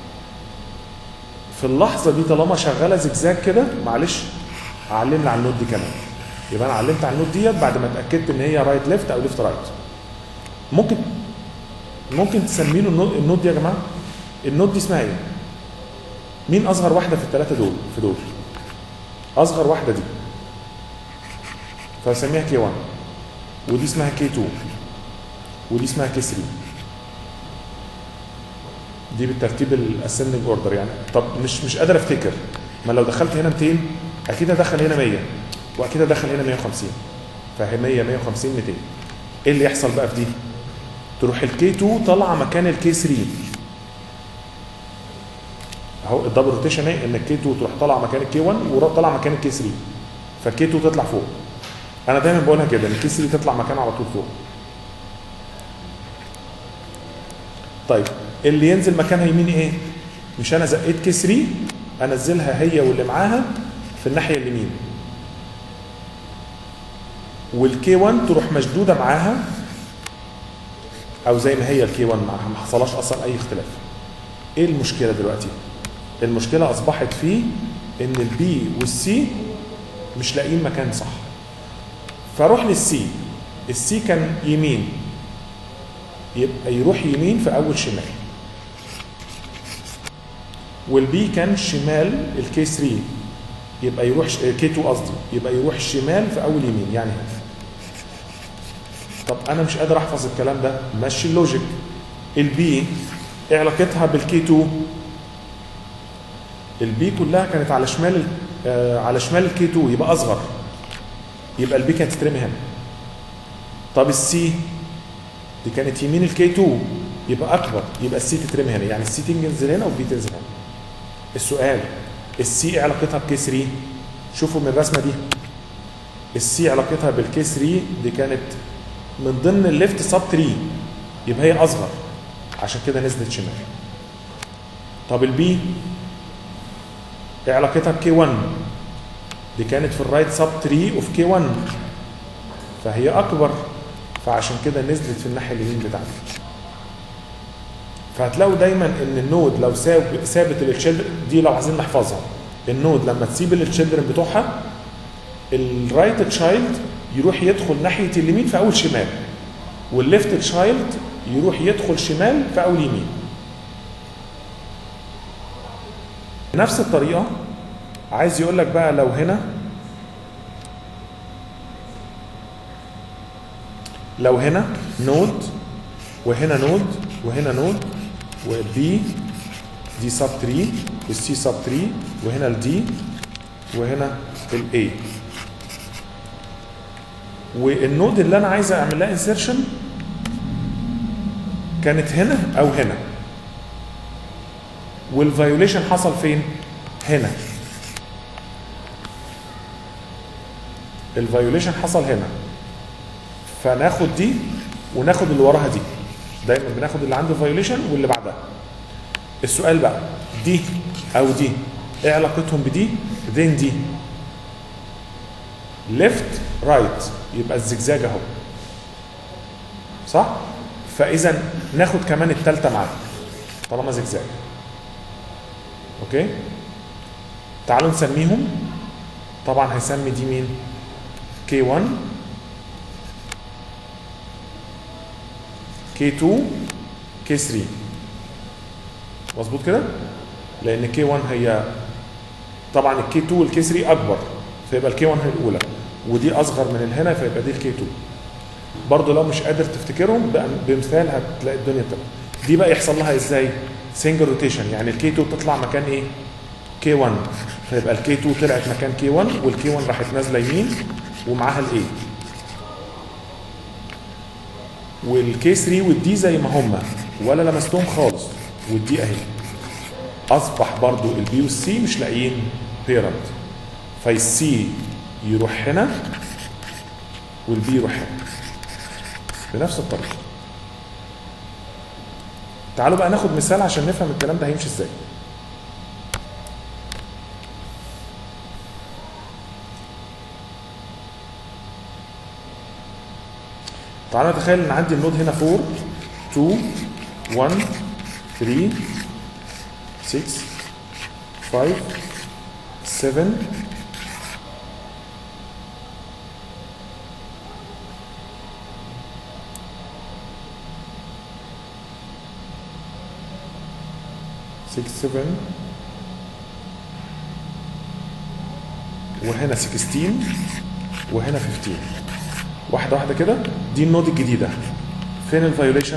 في اللحظه دي طالما شغاله زجزاج كده معلش علمنا على النوت دي كمان يبقى انا علمت على النوت ديت بعد ما اتاكدت ان هي رايت ليفت او ليفت رايت ممكن ممكن تسمينه النوت, النوت دي يا جماعه النوت دي اسمها ايه مين اصغر واحده في الثلاثه دول في دول اصغر واحده دي فسميها كي 1 ودي اسمها كي 2 ودي اسمها كي 3 دي بالترتيب الاسندنج اوردر يعني طب مش مش قادر افتكر ما لو دخلت هنا 200 اكيد هدخل هنا 100 واكيد هدخل هنا 150 فهي 100 150 200 ايه اللي يحصل بقى في دي؟ تروح الكي 2 طالعه مكان الكي 3 اهو الدبل روتيشن ايه ان الكي 2 تروح طالعه مكان الكي 1 وطالعه مكان الكي 3 فالكي 2 تطلع فوق انا دايما بقولها كده ان الكي 3 تطلع مكان على طول فوق طيب اللي ينزل مكانها يمين ايه مش انا زقيت كي 3 انزلها هي واللي معاها في الناحيه اليمين والكي 1 تروح مشدوده معاها او زي ما هي الكي 1 معاها ما حصلهاش اصلا اي اختلاف ايه المشكله دلوقتي المشكله اصبحت في ان البي والسي مش لاقيين مكان صح فاروح للسي السي كان يمين يبقى يروح يمين في اول شمال والبي كان شمال الكي 3 يبقى يروح كي 2 قصدي يبقى يروح شمال في اول يمين يعني هنا طب انا مش قادر احفظ الكلام ده مشي اللوجيك البي ايه علاقتها بالكي 2 البي كلها كانت على شمال آه على شمال الكي 2 يبقى اصغر يبقى البي كانت تترمي هنا طب السي دي كانت يمين الكي 2 يبقى اكبر يبقى السي تترمي هنا يعني السي تنزل هنا والبي تنزل هنا السؤال السي ايه علاقتها بكي 3 شوفوا من الرسمه دي السي علاقتها بالكي 3 دي كانت من ضمن الليفت سب 3 يبقى هي اصغر عشان كده نزلت شمال طب البي ايه علاقتها بكي 1 دي كانت في الرايت سب 3 اوف كي 1 فهي اكبر فعشان كده نزلت في الناحيه اليمين بتاعتي فهتلاقوا دايما ان النود لو ساب ثابت للتشيلدرن دي لو عايزين نحفظها النود لما تسيب التشيلدرن بتوعها الرايت تشايلد يروح يدخل ناحيه اليمين في اول شمال والليفت تشايلد يروح يدخل شمال في اول يمين بنفس الطريقه عايز يقول لك بقى لو هنا لو هنا نود وهنا نود وهنا نود والبي دي سب 3 والسي سب 3 وهنا الدي وهنا الاي والنود اللي انا عايز اعمل لها انسيرشن كانت هنا او هنا والفيوليشن حصل فين هنا الفيوليشن حصل هنا فناخد دي وناخد اللي وراها دي دايما بناخد اللي عنده فيوليشن واللي بعدها السؤال بقى دي او دي ايه علاقتهم بدي ذين دي ليفت رايت يبقى الزجزاج اهو صح فاذا ناخد كمان الثالثه معاها طالما زجزاج اوكي تعالوا نسميهم طبعا هيسمي دي مين كي 1 كي 2 كي 3 مظبوط كده لان كي 1 هي طبعا الكي 2 والكي 3 اكبر فيبقى الكي 1 هي الاولى ودي اصغر من الهنا فيبقى دي الكي 2 برضه لو مش قادر تفتكرهم بمثال هتلاقي الدنيا تمام دي بقى يحصل لها ازاي سنجل روتيشن يعني الكي 2 تطلع مكان ايه كي 1 فيبقى الكي 2 طلعت مكان كي 1 والكي 1 راحت نازله يمين ومعاها الاي والكي 3 والدي زي ما هم ولا لمستهم خالص والدي اهي اصبح برضو البي والسي مش لاقيين بيرنت فالسي يروح هنا والبي يروح هنا بنفس الطريقه تعالوا بقى ناخد مثال عشان نفهم الكلام ده هيمشي ازاي تعالوا نتخيل ان عندي النود هنا 4 2 1 3 6 5 7 6 7 وهنا 16 وهنا 15 واحده واحده كده دي النود الجديده فين الفيوليشن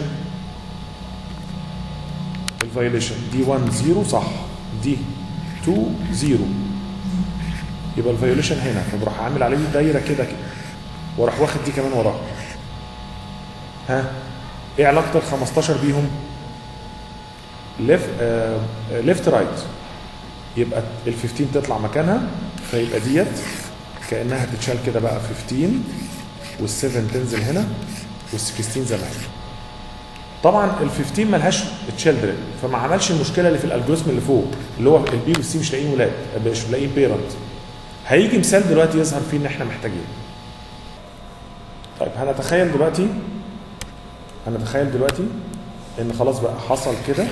الفيوليشن دي 1 0 صح دي 2 0 يبقى الفيوليشن هنا فبروح عامل عليه دايره كده كده واروح واخد دي كمان وراها ها ايه علاقه ال 15 بيهم ليفت ليفت رايت يبقى ال 15 تطلع مكانها فيبقى ديت كانها تتشال كده بقى 15 وال 7 تنزل هنا وال 16 زي ما هي طبعا ال 15 ملهاش تشيلدرن فما عملش المشكله اللي في الالجوريزم اللي فوق اللي هو البي والسي مش لاقيين ولاد مش لاقيين بيرنت هيجي مثال دلوقتي يظهر فيه ان احنا محتاجين طيب هنتخيل دلوقتي هنتخيل دلوقتي ان خلاص بقى حصل كده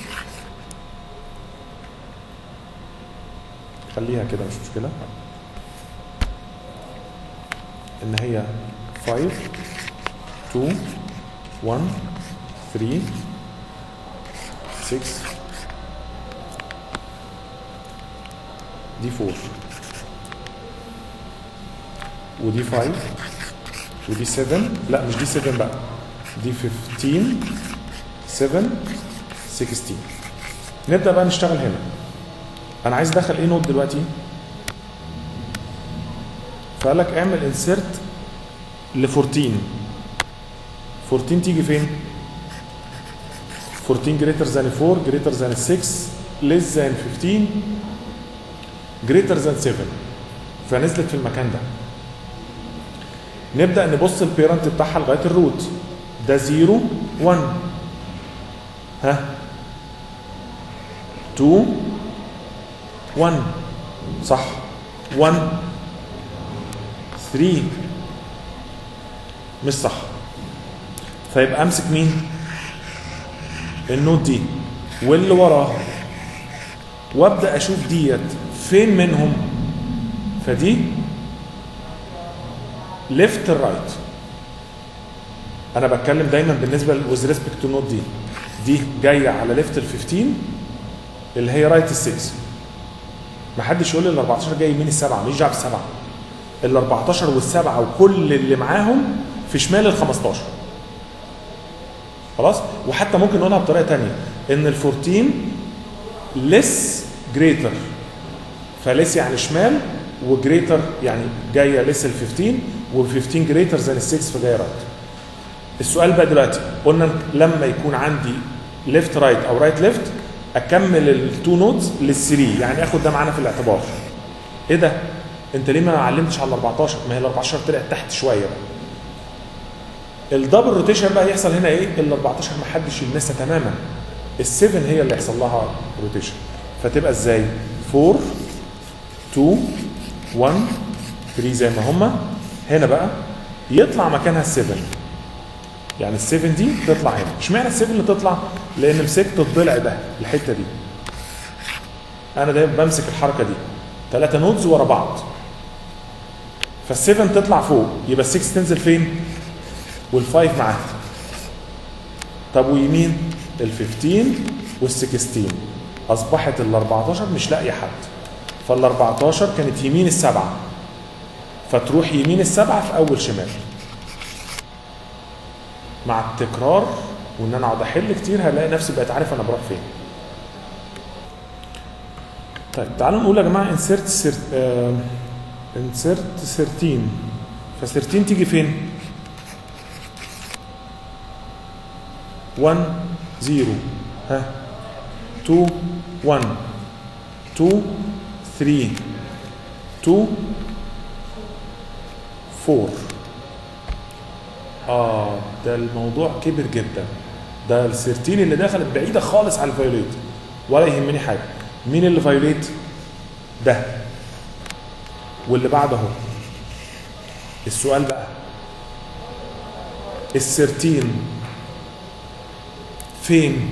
خليها كده مش مشكله ان هي 5 2 1 3 6 دي 4 ودي 5 ودي 7 لا مش دي 7 بقى دي 15 7 16 نبدا بقى نشتغل هنا انا عايز ادخل ايه نوت دلوقتي فقال لك اعمل انسيرت ل 14 14 تيجي فين 14 greater than 4 greater than 6 less than 15 greater than 7 فنزلت في المكان ده نبدا نبص البيرنت بتاعها لغايه الروت ده 0 1 ها 2 1 صح 1 3 مش صح فيبقى امسك مين النوت دي واللي وراها وابدا اشوف ديت فين منهم فدي ليفت رايت انا بتكلم دايما بالنسبه وذ ريسبكت تو نوت دي دي جايه على ليفت ال 15 اللي هي رايت ال 6 ما حدش يقول لي ال 14 جاي يمين السبعه مش دعوه بالسبعه ال 14 والسبعه وكل اللي معاهم في شمال ال 15 خلاص وحتى ممكن نقولها بطريقه ثانيه ان ال 14 ليس جريتر فليس يعني شمال وجريتر يعني جايه ليس ال 15 وال 15 جريتر زي ال 6 فجايه رايت السؤال بقى دلوقتي قلنا لما يكون عندي ليفت رايت او رايت ليفت اكمل التو نودز للثري يعني اخد ده معانا في الاعتبار ايه ده انت ليه ما علمتش على ال 14 ما هي ال 14 طلعت تحت شويه بقى الدبل روتيشن بقى يحصل هنا ايه ال 14 ما حدش يلمسها تماما ال7 هي اللي يحصل لها روتيشن فتبقى ازاي 4 2 1 3 زي ما هما هنا بقى يطلع مكانها ال7 يعني ال7 دي تطلع هنا اشمعنى ال7 اللي تطلع لان مسكت الضلع ده الحته دي انا دايما بمسك الحركه دي ثلاثه نودز ورا بعض فال7 تطلع فوق يبقى ال6 تنزل فين وال5 معاها طب ويمين ال15 وال16 اصبحت ال14 مش لاقيه حد فال14 كانت يمين السبعه فتروح يمين السبعه في اول شمال مع التكرار وان انا اقعد احل كتير هلاقي نفسي بقيت عارف انا بروح فين طيب تعالوا نقول يا جماعه انسرت سر... آه... انسرت 13 ف 13 تيجي فين 1 0 ها 2 1 2 3 2 4 اه ده الموضوع كبر جدا ده ال 13 اللي دخلت بعيده خالص على الفايوليت ولا يهمني حاجه مين اللي فايوليت ده واللي بعده اهو السؤال بقى ال 13 فين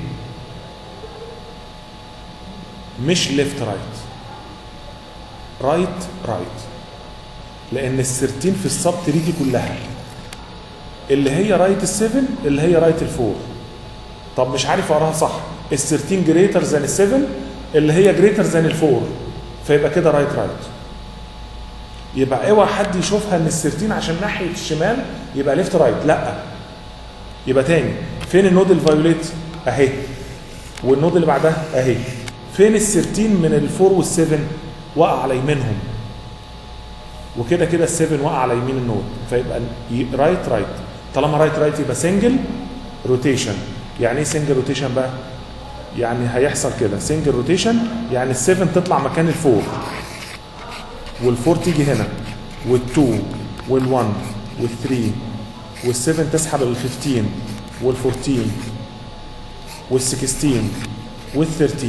مش ليفت رايت رايت رايت لان السيرتين في السب تريدي كلها اللي هي رايت السفن اللي هي رايت الفور طب مش عارف اقراها صح السيرتين جريتر ذان السفن اللي هي جريتر ذان الفور فيبقى كده رايت رايت يبقى اوعى حد يشوفها ان السيرتين عشان ناحيه الشمال يبقى ليفت رايت لا يبقى تاني فين النود الفايوليت اهي والنود اللي بعدها اهي فين السيرتين من الفور والسفن وقع على يمينهم وكده كده السفن وقع على يمين النود فيبقى رايت رايت طالما رايت رايت يبقى سنجل روتيشن يعني ايه سنجل روتيشن بقى يعني هيحصل كده سنجل روتيشن يعني ال7 تطلع مكان الفور وال4 تيجي هنا وال2 وال1 وال3 وال7 تسحب ال15 وال14 وال16 وال13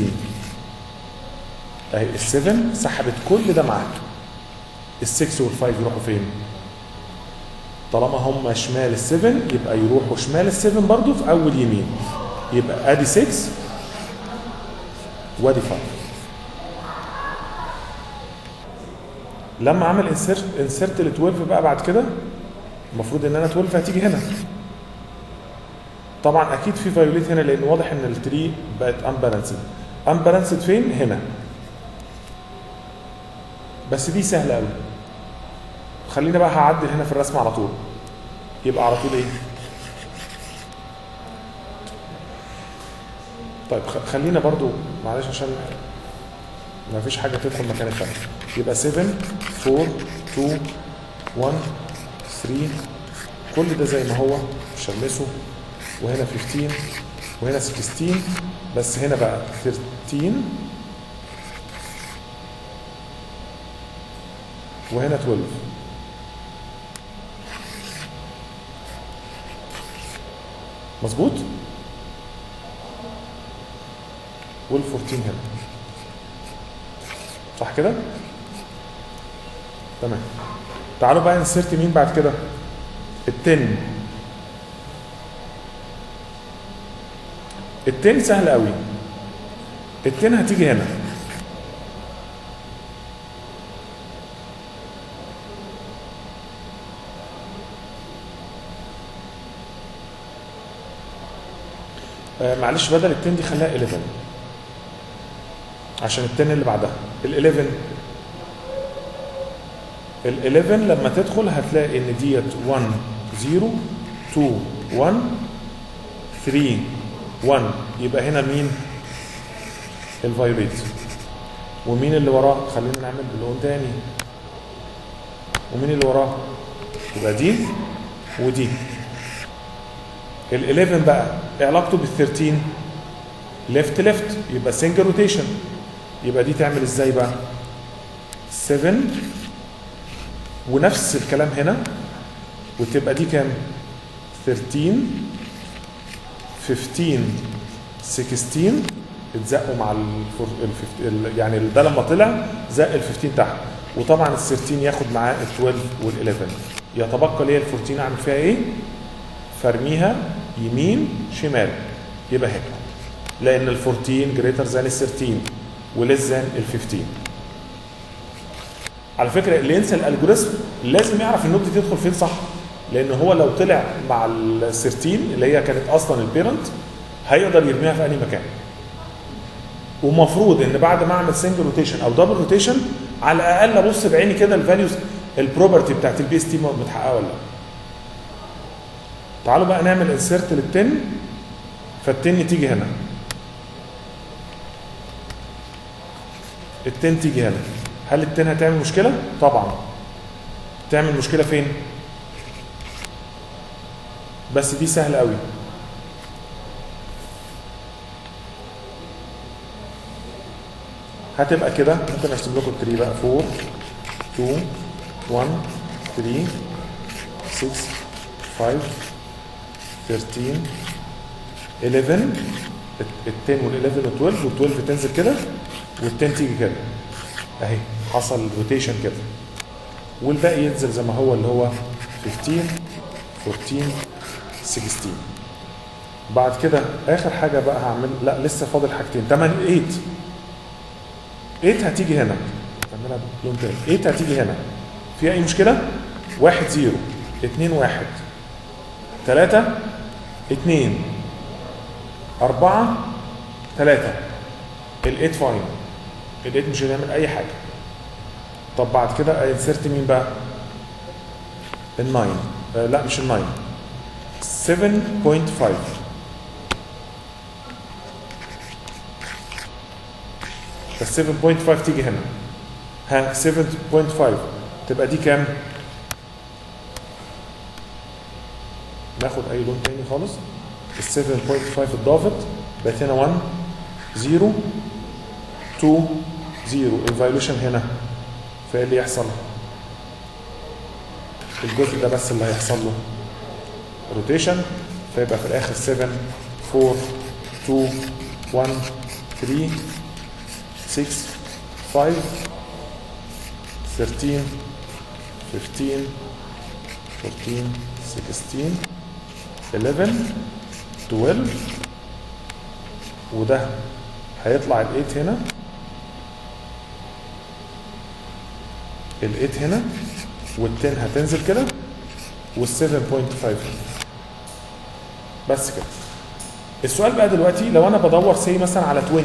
اهي ال7 سحبت كل ده معاك ال6 وال5 يروحوا فين؟ طالما هم شمال ال7 يبقى يروحوا شمال ال7 برضو في اول يمين يبقى ادي 6 وادي 5 لما اعمل انسرت انسرت ل 12 بقى بعد كده المفروض ان انا 12 هتيجي هنا طبعا اكيد في فايوليت هنا لان واضح ان التري بقت امبالانسد امبالانسد فين هنا بس دي سهله قوي خلينا بقى هعدل هنا في الرسم على طول يبقى على طول ايه طيب خ- خلينا برضو معلش عشان ما فيش حاجه تدخل مكان الثانيه يبقى 7 4 2 1 3 كل ده زي ما هو مش هلمسه وهنا 15 وهنا 16 بس هنا بقى 13 وهنا 12 مظبوط وال14 هنا صح كده تمام تعالوا بقى نسيرت مين بعد كده التن التن سهل قوي التن هتيجي هنا آه معلش بدل التن دي خليها 11 عشان التن اللي بعدها ال 11 ال 11 لما تدخل هتلاقي ان ديت 1 0 2 1 3 1 يبقى هنا مين؟ الفايوليت ومين اللي وراه؟ خلينا نعمل بلون تاني ومين اللي وراه؟ يبقى دي ودي ال 11 بقى ايه علاقته بال 13 ليفت ليفت يبقى سنجل روتيشن يبقى دي تعمل ازاي بقى 7 ونفس الكلام هنا وتبقى دي كام 13 15 16 اتزقوا مع الفور... الفف... ال... يعني ده لما طلع زق ال 15 تحت وطبعا ال 13 ياخد معاه ال 12 وال 11 يتبقى ليه ال 14 اعمل فيها ايه؟ فرميها يمين شمال يبقى هنا لان ال 14 جريتر ذان ال 13 وليس ذان ال 15 على فكره اللي ينسى الالجوريزم لازم يعرف النوت دي تدخل فين صح لان هو لو طلع مع ال 13 اللي هي كانت اصلا البيرنت هيقدر يرميها في اي مكان ومفروض ان بعد ما اعمل سنجل روتيشن او دبل روتيشن على الاقل ابص بعيني كده الفاليوز البروبرتي بتاعت البي اس تي متحققه ولا لا تعالوا بقى نعمل انسيرت للتن فالتن تيجي هنا التن تيجي هنا هل التن هتعمل مشكله طبعا تعمل مشكله فين بس دي سهله قوي هتبقى كده ممكن ارسم لكم التري بقى 4 2 1 3 6 5 13 11 ال 10 وال 11 وال 12 وال 12 تنزل كده وال 10 تيجي كده اهي حصل روتيشن كده والباقي ينزل زي ما هو اللي هو 15 14 16 بعد كده اخر حاجه بقى هعمل لا لسه فاضل حاجتين 8 8 8 هتيجي هنا نعملها بلون تاني 8 هتيجي هنا في اي مشكله 1 0 2 1 3 2 4 3 ال 8 فاين ال 8 مش هتعمل اي حاجه طب بعد كده انسرت مين بقى؟ ال 9 آه لا مش ال 9 7.5 ال 7.5 تيجي هنا ها 7.5 تبقى دي كام؟ ناخد اي لون تاني خالص ال 7.5 اتضافت بقت هنا 1 0 2 0 الفايوليشن هنا فايه اللي يحصل؟ الجزء ده بس اللي هيحصل له روتيشن فيبقى في الاخر 7 4 2 1 3 6 5 13 15 14 16 11 12 وده هيطلع ال 8 هنا ال 8 هنا وال 10 هتنزل كده وال 7.5 بس كده السؤال بقى دلوقتي لو انا بدور سي مثلا على 20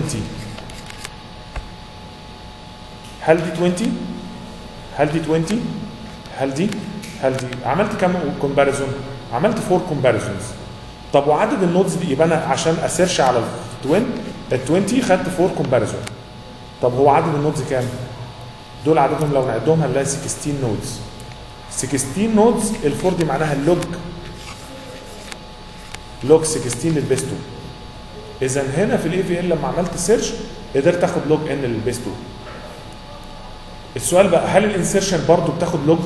هل دي 20 هل دي 20 هل دي هل دي عملت كام كومباريزون عملت 4 كومباريزونز طب وعدد النودز دي يبقى انا عشان اسيرش على ال 20 ال 20 خدت 4 كومباريزون طب هو عدد النودز كام دول عددهم لو نعدهم هنلاقي 16 نودز 16 نودز الفور دي معناها اللوج لوج 16 للبيس 2 اذا هنا في الاي في ال لما عملت سيرش قدرت اخد لوج ان للبيس 2 السؤال بقى هل الانسيرشن برضو بتاخد لوج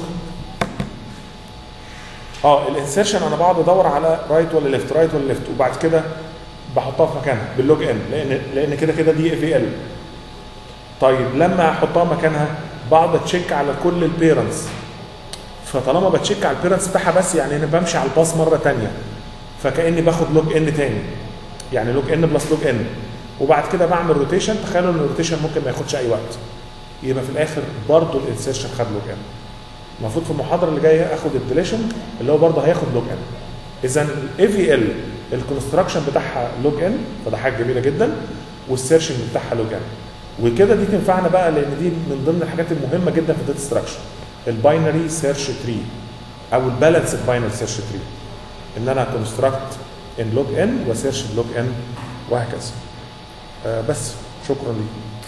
اه الانسيرشن انا بقعد ادور على رايت ولا ليفت رايت ولا ليفت وبعد كده بحطها في مكانها باللوج ان لان لان كده كده دي اي في ال طيب لما احطها مكانها بقعد اتشيك على كل البيرنتس فطالما بتشيك على البيرنتس بتاعها بس يعني انا بمشي على الباص مره ثانيه فكاني باخد لوج ان تاني يعني لوج ان بلس لوج ان وبعد كده بعمل روتيشن تخيلوا ان الروتيشن ممكن ما ياخدش اي وقت يبقى في الاخر برضه الانسيرشن خد لوج ان المفروض في المحاضره اللي جايه اخد الديليشن اللي هو برضه هياخد لوج ان اذا الاي في ال الكونستراكشن بتاعها لوج ان فده حاجه جميله جدا والسيرشنج بتاعها لوج ان وكده دي تنفعنا بقى لان دي من ضمن الحاجات المهمه جدا في الداتا ستراكشر الباينري سيرش تري او البالانس باينري سيرش تري ان انا كونستراكت ان لوج ان وسيرش لوج ان وهكذا آه بس شكرا ليكم